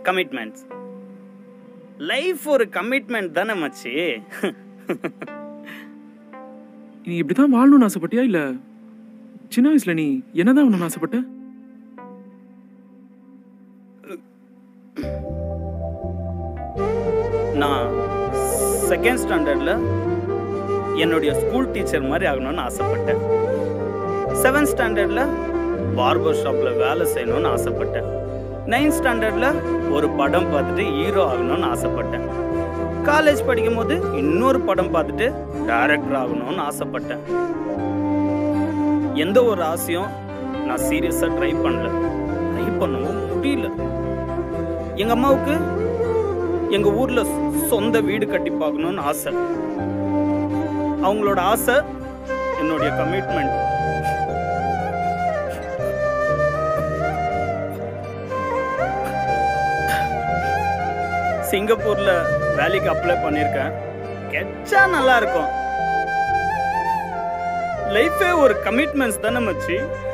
commitments life ஒரு commitment தானே மச்சி நீ இப்படிதான் வாழணும்னு ஆசைப்பட்டியா இல்ல சின்ன வயசுல நீ என்னதான் பண்ணணும்னு ஆசைப்பட்ட நான் செகண்ட் ஸ்டாண்டர்டில் என்னுடைய ஸ்கூல் டீச்சர் மாதிரி ஆகணும்னு ஆசைப்பட்டேன் செவன்த் ஸ்டாண்டர்டில் பார்பர் ஷாப்பில் வேலை செய்யணும்னு ஆசைப்பட்டேன் நைன்த் ஸ்டாண்டர்டில் ஒரு படம் பார்த்துட்டு ஹீரோ ஆகணும்னு ஆசைப்பட்டேன் காலேஜ் படிக்கும் போது இன்னொரு படம் பார்த்துட்டு டைரக்டர் ஆகணும்னு ஆசைப்பட்டேன் எந்த ஒரு ஆசையும் நான் சீரியஸாக ட்ரை பண்ணல ட்ரை பண்ணவும் முடியல எங்கள் அம்மாவுக்கு எங்க ஊர்ல சொந்த வீடு கட்டி பார்க்கணும்னு ஆசை அவங்களோட ஆசை என்னுடைய கமிட்மெண்ட் சிங்கப்பூர்ல வேலைக்கு அப்ளை பண்ணியிருக்கேன் கெச்சா நல்லா இருக்கும் லைஃபே ஒரு கமிட்மெண்ட்ஸ் தானே மச்சி